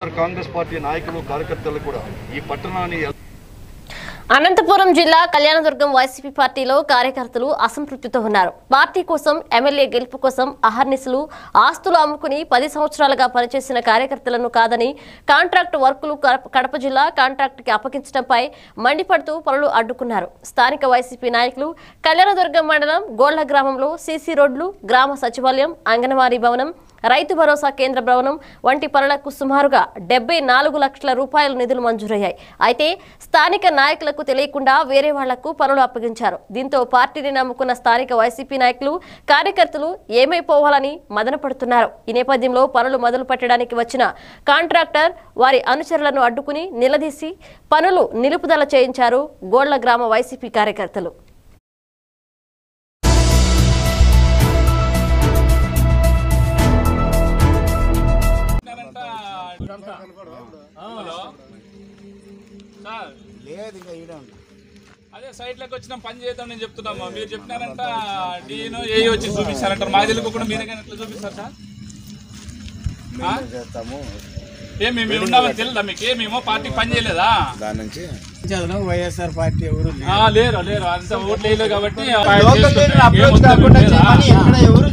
Congress party నాయకులు కార్యకర్తలు కూడా ఈ పట్టణాన్ని అనంతపురం జిల్లా కళ్యాణదుర్గం వైసీపీ పార్టీలో కార్యకర్తలు అసంతృప్తితో ఉన్నారు పార్టీ కోసం ఎమ్మెల్యే గెలుపు కోసం అహర్నిశలు ఆస్తులు అమ్ముకుని పది సంవత్సరాలుగా పనిచేసిన కార్యకర్తలను కాదని కాంట్రాక్ట్ వర్కులు కడప- కడప జిల్లా కాంట్రాక్ట్కి అప్పగించడంపై మండిపడుతూ పనులు అడ్డుకున్నారు స్థానిక వైసీపీ నాయకులు కళ్యాణదుర్గం మండలం గోళ్ల గ్రామంలో సీసీ రోడ్లు గ్రామ సచివాలయం అంగన్వాడీ భవనం రైతు భరోసా కేంద్ర భవనం వంటి పనులకు సుమారుగా డెబ్బై నాలుగు లక్షల రూపాయల నిధులు మంజూరయ్యాయి అయితే స్థానిక నాయకులకు తెలియకుండా వేరే వాళ్లకు పనులు అప్పగించారు దీంతో పార్టీని నమ్ముకున్న స్థానిక వైసీపీ నాయకులు కార్యకర్తలు ఏమైపోవాలని మదనపడుతున్నారు ఈ నేపథ్యంలో పనులు మొదలు పెట్టడానికి వచ్చిన కాంట్రాక్టర్ వారి అనుచరులను అడ్డుకుని నిలదీసి పనులు నిలుపుదల చేయించారు గోళ్ల గ్రామ వైసీపీ కార్యకర్తలు హలో సార్ లేదు ఇంకా ఈడ ఉంది అదే సైట్లోకి వచ్చిన పని చేద్దాం నేను చెప్తున్నాము మీరు చెప్పినారంట డీను ఏ వచ్చి చూపిస్తారంటారు మాకు తెలియకుండా మీరే కానీ ఎట్లా చూపిస్తారు సార్ ఆ? చేస్తాము ఏ మేము మేము ఉన్నామని తెలియదా మీకు ఏ మేము పార్టీ పని చేయలేదా దాని నుంచి చదువు వైఎస్ఆర్ పార్టీ ఎవరు ఆ, లేరు లేరు అంత ఓట్లు వేయలేదు కాబట్టి లోకల్ లీడర్ అప్రోచ్ ఏం వద్దు కాకుండా లేదా? చేయమని ఎక్కడ ఎవరు